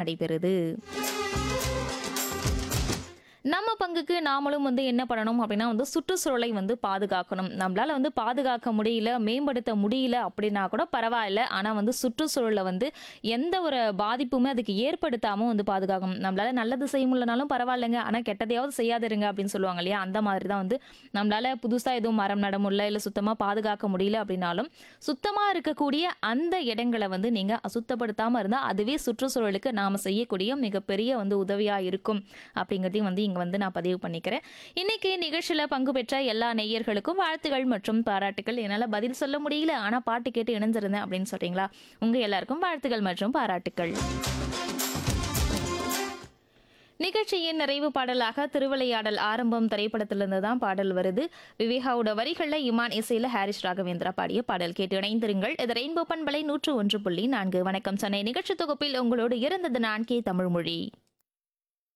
நடைபெறுது நம்ம பங்குக்கு நாமளும் வந்து என்ன பண்ணணும் அப்படின்னா வந்து சுற்றுச்சூழலை வந்து பாதுகாக்கணும் நம்மளால வந்து பாதுகாக்க முடியல மேம்படுத்த முடியல அப்படின்னா கூட பரவாயில்ல ஆனா வந்து சுற்றுச்சூழலை வந்து எந்த ஒரு பாதிப்புமே அதுக்கு ஏற்படுத்தாம வந்து பாதுகாக்கணும் நம்மளால நல்லது செய்ய முடியலனாலும் பரவாயில்லைங்க ஆனா கெட்டதையாவது செய்யாதிருங்க அப்படின்னு சொல்லுவாங்க இல்லையா அந்த மாதிரி தான் வந்து நம்மளால புதுசா எதுவும் மரம் நட முடியல இல்ல சுத்தமா பாதுகாக்க முடியல அப்படின்னாலும் சுத்தமா இருக்கக்கூடிய அந்த இடங்களை வந்து நீங்க அசுத்தப்படுத்தாம இருந்தா அதுவே சுற்றுச்சூழலுக்கு நாம செய்யக்கூடிய மிகப்பெரிய வந்து உதவியா இருக்கும் அப்படிங்கிறதையும் வந்து இங்க வந்து நான் பதிவு பண்ணிக்கிறேன் இன்னைக்கு நிகழ்ச்சியில பங்கு பெற்ற எல்லா நேயர்களுக்கும் வாழ்த்துகள் மற்றும் பாராட்டுகள் என்னால பதில் சொல்ல முடியல ஆனா பாட்டு கேட்டு இணைஞ்சிருந்தேன் அப்படின்னு சொல்றீங்களா உங்க எல்லாருக்கும் வாழ்த்துகள் மற்றும் பாராட்டுகள் நிகழ்ச்சியின் நிறைவு பாடலாக திருவிளையாடல் ஆரம்பம் திரைப்படத்திலிருந்து தான் பாடல் வருது விவேகாவோட வரிகளில் இமான் இசையில ஹாரிஸ் ராகவேந்திரா பாடிய பாடல் கேட்டு இணைந்திருங்கள் இது ரெயின்போ பண்பலை நூற்று ஒன்று புள்ளி நான்கு வணக்கம் சென்னை நிகழ்ச்சி தொகுப்பில் உங்களோடு இருந்தது நான் கே தமிழ்மொழி